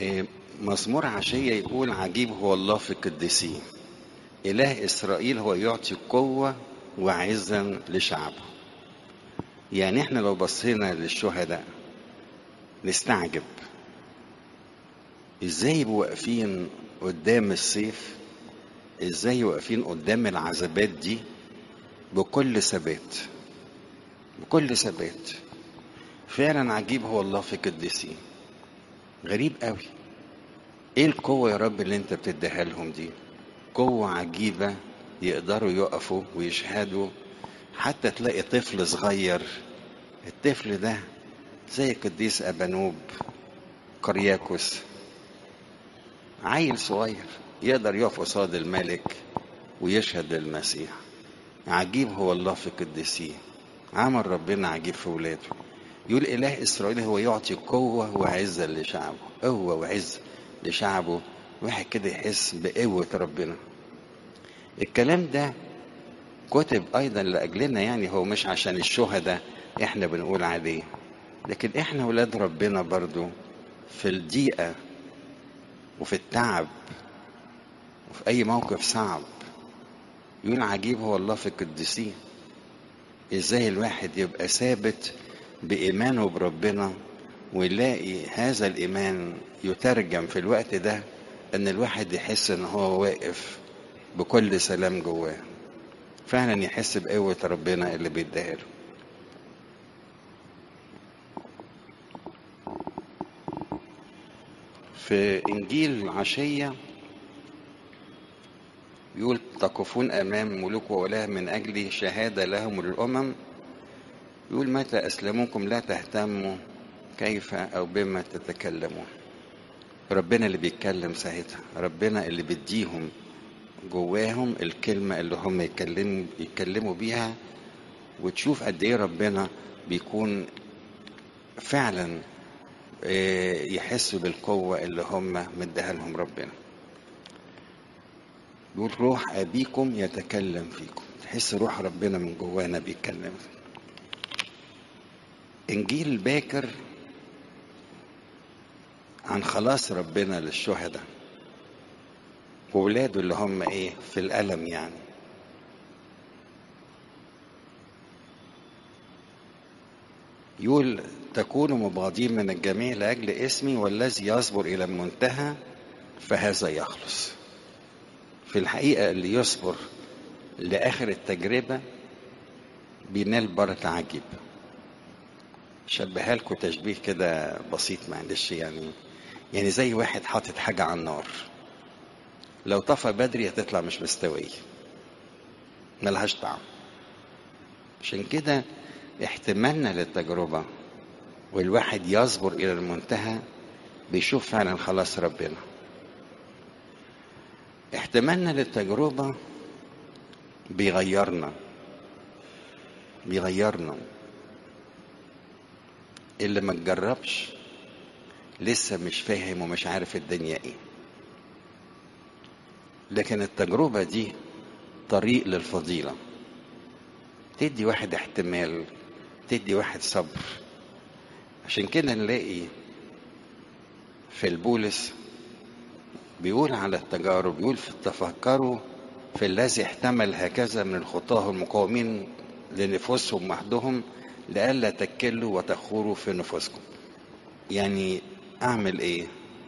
إيه، مزمور عشية يقول عجيب هو الله في القديسين إله إسرائيل هو يعطي قوة وعزا لشعبه يعني احنا لو بصينا للشهداء نستعجب ازاي يبقوا واقفين قدام السيف ازاي واقفين قدام العذابات دي بكل ثبات بكل ثبات فعلا عجيب هو الله في قديسين غريب قوي ايه القوة يا رب اللي انت بتديها لهم دي قوة عجيبة يقدروا يقفوا ويشهدوا حتى تلاقي طفل صغير الطفل ده زي قديس أبانوب قرياكوس عيل صغير يقدر يقف قصاد الملك ويشهد للمسيح عجيب هو الله في قديسيه عمل ربنا عجيب في ولاده يقول إله إسرائيل هو يعطي قوة وعزة لشعبه قوة وعزة لشعبه واحد كده يحس بقوة ربنا الكلام ده كتب أيضا لأجلنا يعني هو مش عشان الشهداء إحنا بنقول عليه لكن إحنا ولاد ربنا برضو في الضيقة وفي التعب وفي أي موقف صعب يقول عجيب هو الله في القديسين إزاي الواحد يبقى ثابت بإيمانه بربنا ويلاقي هذا الإيمان يترجم في الوقت ده إن الواحد يحس إن هو واقف بكل سلام جواه فعلا يحس بقوة ربنا اللي بيديها له في إنجيل عشية يقول تقفون أمام ملوك وولاة من أجل شهادة لهم للأمم يقول متى أسلموكم لا تهتموا كيف أو بما تتكلمون ربنا اللي بيتكلم ساعتها ربنا اللي بيديهم جواهم الكلمة اللي هم يتكلموا يتكلموا بيها وتشوف قد ايه ربنا بيكون فعلا يحسوا بالقوة اللي هم مديها لهم ربنا يقول روح أبيكم يتكلم فيكم تحس روح ربنا من جوانا بيتكلم إنجيل باكر عن خلاص ربنا للشهداء وولاده اللي هم ايه في الألم يعني يقول تكونوا مبغضين من الجميع لأجل اسمي والذي يصبر إلى المنتهى فهذا يخلص في الحقيقة اللي يصبر لآخر التجربة بينال بركة عجيب شبهها لكم تشبيه كده بسيط معلش يعني يعني زي واحد حاطط حاجة على النار لو طفى بدري هتطلع مش مستوية ملهاش طعم عشان كده احتمالنا للتجربة والواحد يصبر إلى المنتهى بيشوف فعلا خلاص ربنا احتمالنا للتجربة بيغيرنا بيغيرنا اللي ما تجربش لسه مش فاهم ومش عارف الدنيا ايه لكن التجربة دي طريق للفضيلة تدي واحد احتمال تدي واحد صبر عشان كده نلاقي في البولس بيقول على التجارب بيقول في تفكروا في الذي احتمل هكذا من الخطاه المقاومين لنفوسهم وحدهم لئلا تكلوا وتخوروا في نفوسكم يعني اعمل ايه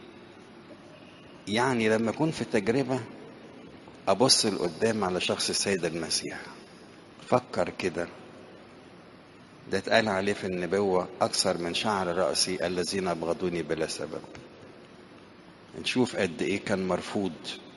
يعني لما اكون في تجربه ابص لقدام على شخص السيد المسيح فكر كده ده اتقال عليه في النبوة أكثر من شعر رأسي الذين أبغضوني بلا سبب نشوف قد إيه كان مرفوض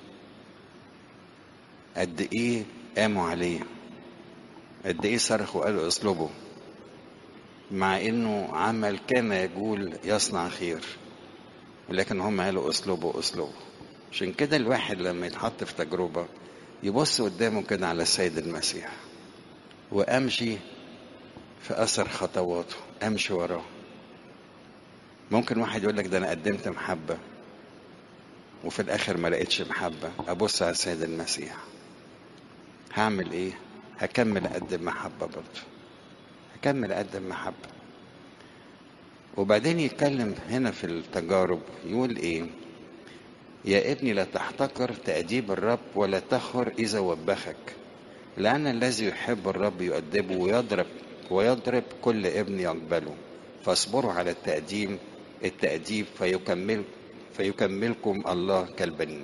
قد إيه قاموا عليه قد إيه صرخوا قالوا اصلبوا مع إنه عمل كان يقول يصنع خير ولكن هم قالوا اصلبوا اصلبوا عشان كده الواحد لما يتحط في تجربة يبص قدامه كده على السيد المسيح وأمشي في أثر خطواته أمشي وراه ممكن واحد يقول لك ده أنا قدمت محبة وفي الآخر ما لقيتش محبة أبص على السيد المسيح هعمل إيه؟ هكمل أقدم محبة برضه هكمل أقدم محبة وبعدين يتكلم هنا في التجارب يقول ايه يا ابني لا تحتقر تأديب الرب ولا تخر إذا وبخك لأن الذي يحب الرب يؤدبه ويضرب ويضرب كل ابن يقبله فاصبروا على التأديب التأديب فيكمل فيكملكم الله كالبنين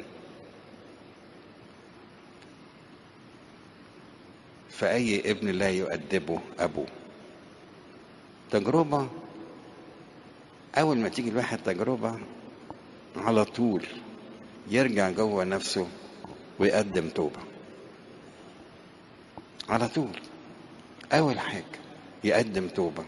فأي ابن لا يؤدبه أبوه تجربة أول ما تيجي الواحد تجربة على طول يرجع جوه نفسه ويقدم توبة على طول أول حاجة يقدم توبة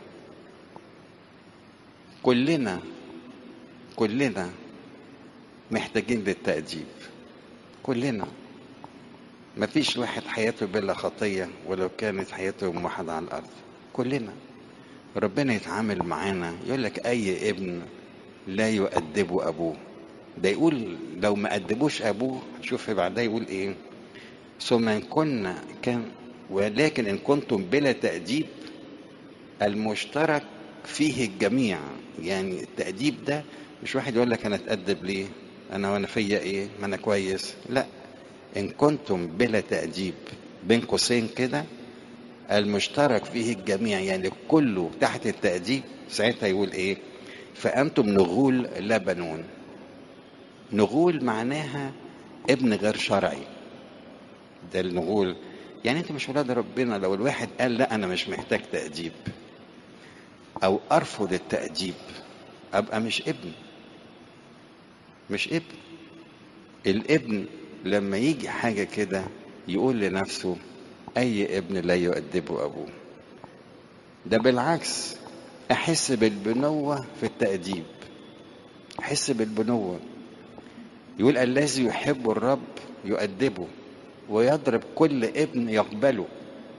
كلنا كلنا محتاجين للتأديب كلنا مفيش واحد حياته بلا خطية ولو كانت حياته موحدة على الأرض كلنا ربنا يتعامل معانا يقول لك أي ابن لا يؤدبه أبوه ده يقول لو ما أدبوش أبوه شوف بعدها يقول إيه ثم إن كنا كان ولكن إن كنتم بلا تأديب المشترك فيه الجميع يعني التأديب ده مش واحد يقول لك أنا أتأدب ليه أنا وأنا فيا إيه ما أنا كويس لا إن كنتم بلا تأديب بين قوسين كده المشترك فيه الجميع يعني كله تحت التأديب ساعتها يقول إيه فأنتم نغول لا بنون نغول معناها ابن غير شرعي ده النغول يعني انت مش ولاد ربنا لو الواحد قال لا انا مش محتاج تأديب او ارفض التأديب ابقى مش ابن مش ابن الابن لما يجي حاجة كده يقول لنفسه اي ابن لا يؤدبه ابوه ده بالعكس احس بالبنوة في التأديب احس بالبنوة يقول الذي يحب الرب يؤدبه ويضرب كل ابن يقبله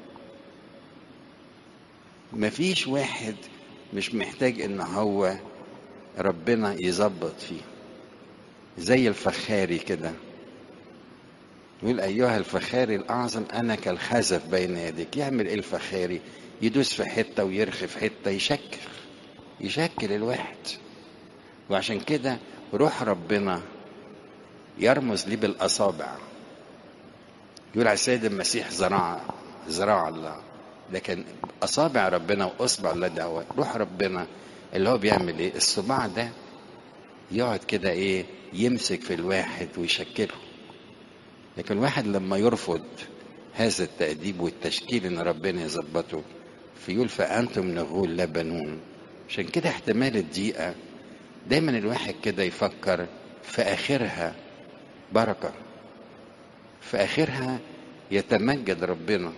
مفيش واحد مش محتاج ان هو ربنا يظبط فيه زي الفخاري كده يقول ايها الفخاري الاعظم انا كالخزف بين يديك يعمل ايه الفخاري يدوس في حته ويرخي في حته يشكل يشكل الواحد وعشان كده روح ربنا يرمز لي بالاصابع يقول على السيد المسيح زراعة زراعة الله لكن أصابع ربنا وأصبع الله ده روح ربنا اللي هو بيعمل إيه الصباع ده يقعد كده إيه يمسك في الواحد ويشكله لكن الواحد لما يرفض هذا التأديب والتشكيل إن ربنا يظبطه فيقول فأنتم نغول لا بنون عشان كده احتمال الضيقة دايما الواحد كده يفكر في آخرها بركة في آخرها يتمجد ربنا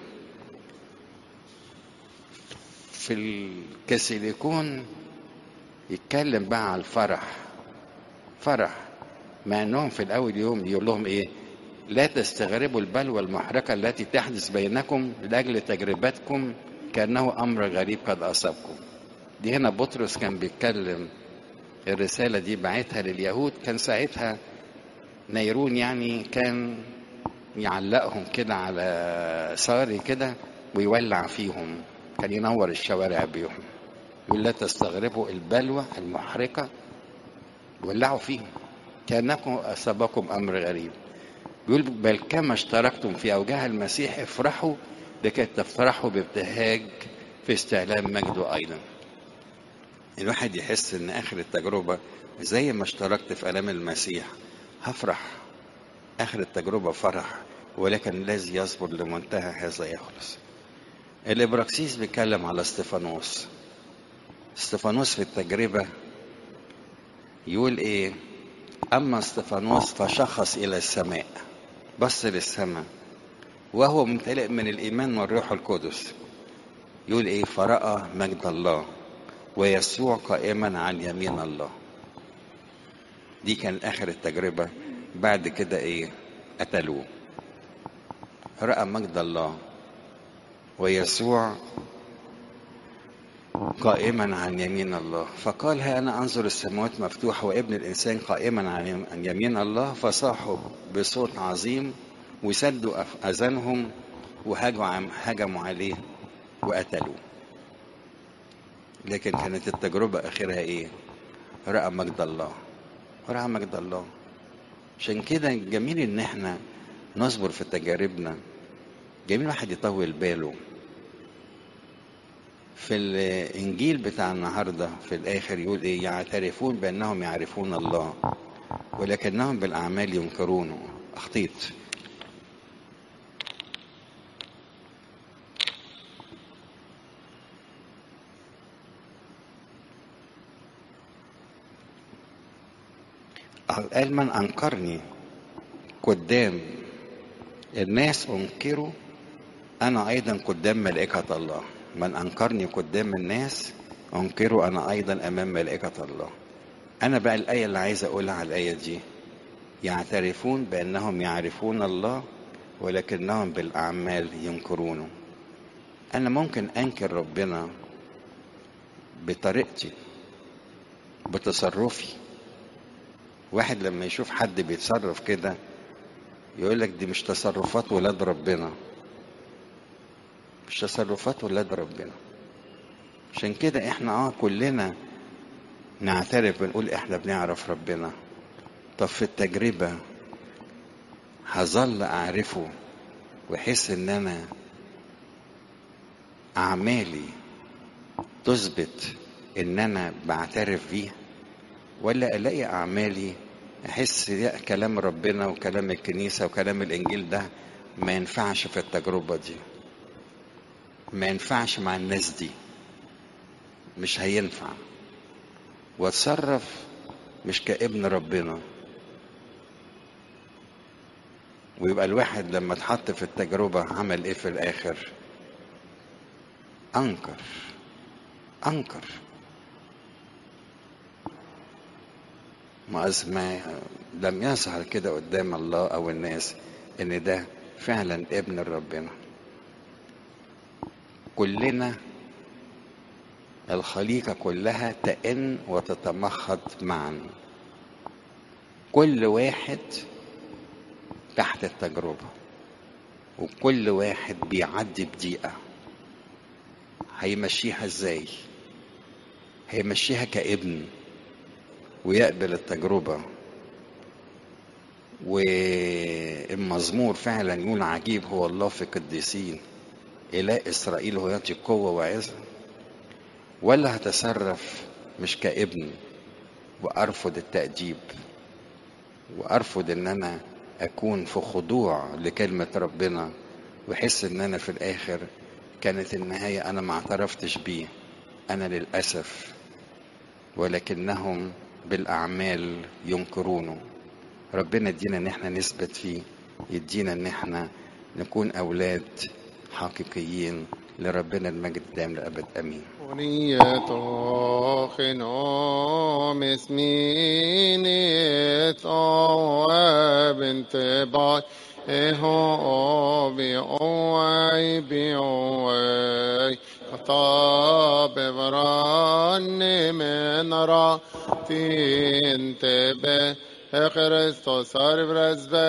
في الكاسيليكون يتكلم بقى على الفرح فرح مع انهم في الاول يوم يقول لهم ايه لا تستغربوا البلوى المحرقة التي تحدث بينكم لأجل تجربتكم كأنه أمر غريب قد أصابكم دي هنا بطرس كان بيتكلم الرسالة دي بعتها لليهود كان ساعتها نيرون يعني كان يعلقهم كده على صاري كده ويولع فيهم كان ينور الشوارع بيهم يقول لا تستغربوا البلوى المحرقة ولعوا فيهم كأنكم أصابكم أمر غريب بيقول بل كما اشتركتم في أوجاع المسيح افرحوا لكي تفرحوا بابتهاج في استعلام مجده أيضا الواحد يحس ان اخر التجربة زي ما اشتركت في الام المسيح هفرح اخر التجربة فرح ولكن الذي يصبر لمنتهى هذا يخلص الابراكسيس بيتكلم على استفانوس استفانوس في التجربة يقول ايه اما استفانوس فشخص الى السماء بص للسماء وهو ممتلئ من الايمان والروح القدس يقول ايه فرأى مجد الله ويسوع قائما عن يمين الله دي كان اخر التجربه بعد كده ايه قتلوه راى مجد الله ويسوع قائما عن يمين الله فقال ها انا انظر السماوات مفتوحه وابن الانسان قائما عن يمين الله فصاحوا بصوت عظيم وسدوا اذانهم وهجموا عليه وقتلوه لكن كانت التجربة آخرها إيه؟ رأى مجد الله رأى مجد الله عشان كده جميل إن إحنا نصبر في تجاربنا جميل واحد يطول باله في الإنجيل بتاع النهاردة في الآخر يقول إيه يعترفون بأنهم يعرفون الله ولكنهم بالأعمال ينكرونه أخطيت قال من أنكرني قدام الناس أنكره أنا أيضا قدام ملائكة الله من أنكرني قدام الناس أنكره أنا أيضا أمام ملائكة الله أنا بقى الآية اللي عايز أقولها على الآية دي يعترفون بأنهم يعرفون الله ولكنهم بالأعمال ينكرونه أنا ممكن أنكر ربنا بطريقتي بتصرفي واحد لما يشوف حد بيتصرف كده يقول لك دي مش تصرفات ولاد ربنا مش تصرفات ولاد ربنا عشان كده احنا اه كلنا نعترف بنقول احنا بنعرف ربنا طب في التجربة هظل اعرفه واحس ان انا اعمالي تثبت ان انا بعترف بيه ولا الاقي اعمالي احس لا كلام ربنا وكلام الكنيسه وكلام الانجيل ده ما ينفعش في التجربه دي ما ينفعش مع الناس دي مش هينفع واتصرف مش كابن ربنا ويبقى الواحد لما اتحط في التجربة عمل ايه في الاخر انكر انكر ما ما لم يظهر كده قدام الله او الناس ان ده فعلا ابن ربنا كلنا الخليقة كلها تئن وتتمخض معا كل واحد تحت التجربة وكل واحد بيعدي بضيقة هيمشيها ازاي هيمشيها كابن ويقبل التجربة والمزمور فعلا يقول عجيب هو الله في قديسين إله إسرائيل هو يعطي قوة وعزة ولا هتصرف مش كابن وأرفض التأديب وأرفض إن أنا أكون في خضوع لكلمة ربنا وأحس إن أنا في الآخر كانت النهاية أنا ما اعترفتش بيه أنا للأسف ولكنهم بالأعمال ينكرونه ربنا يدينا إن احنا نثبت فيه يدينا إن احنا نكون أولاد حقيقيين لربنا المجد دائم لأبد أمين ونيته خنوم اسميني بنت باي هو بيوي بيوي خطاب براني من را تنتبه Χριστός άρευρας